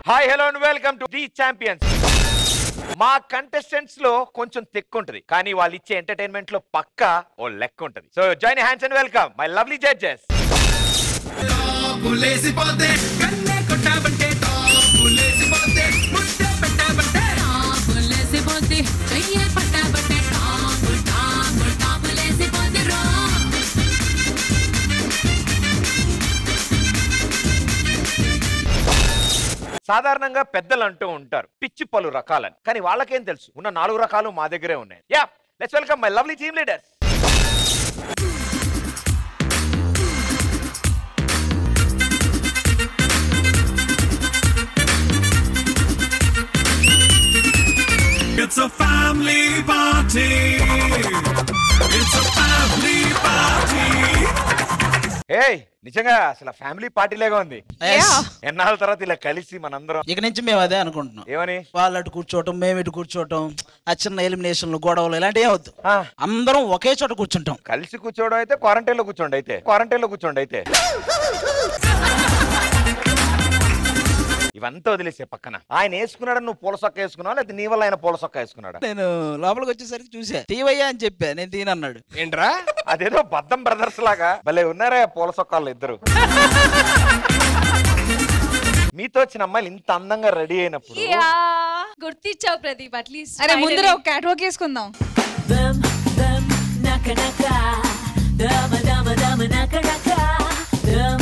Hi hello and welcome to the champions మా contestants లో కొంచెం తెక్కు ఉంటది కానీ వాళ్ళు ఇచ్చే ఎంటర్టైన్మెంట్ లో పక్క ఓ లెక్క ఉంటది so join hands and welcome my lovely judges పులేసిపోతే కన్నే కొట్టాబంటే పులేసిపోతే ముద్ద పెట్టాబంటే టాపులేసిపోతే చెయ్యే పట్టాబట్టే టాపు టాపు టాపులేసిపోతే రో సాధారణంగా పెద్దలు అంటూ ఉంటారు పిచ్చి పలు రకాలని కానీ వాళ్ళకేం తెలుసు ఉన్న నాలుగు రకాలు మా దగ్గరే ఉన్నాయి yeah let's welcome my lovely team leaders It's a family party. It's a family party. ఏయ్ నిజంగా అసలు ఫ్యామిలీ పార్టీలాగా ఉంది Yes. ఎన్నాళ్ళ తర్వాత ఇలా కలిసి మనందరం ఇక నుంచి మేము అదే అనుకుంటున్నాం ఏమని వాళ్ళు అటు కూర్చోవటం మేము ఇటు కూర్చోవటం ఆ చిన్న ఎలిమినేషన్లు గొడవలు ఇలాంటివి వద్దు ఆ, అందరం ఒకే చోట కూర్చుంటాం కలిసి కూర్చోవడం అయితే క్వారంటైన్ లో కూర్చోండి అయితే క్వారంటైన్ లో కూర్చోండి అయితే ఇవంతా వదిలేసే పక్కన ఆయన వేసుకున్నాడు నువ్వు పూల సొక్క వేసుకున్నావు లేకపోతే నీ వల్ల ఆయన పూల సొక్క వేసుకున్నాడా నేను లోపలికి వచ్చేసరికి చూసా తీవయ్యా అని చెప్పా నేను తీనన్నాడు ఏంట్రా అదేదో బద్దం బ్రదర్స్ లాగా భలే ఉన్నారా పూల సొక్కాళ్ళు ఇద్దరు మీతో వచ్చిన అమ్మాయిలు ఇంత అందంగా రెడీ అయినప్పుడు యా గుర్తిచ్చావు ప్రదీప్ అట్లీస్ట్ అరే ముందర ఒక క్యాట్ వాక్ వేసుకుందాం దమ్ దమ్ నక నక దమ దమ దమ నక నక దమ్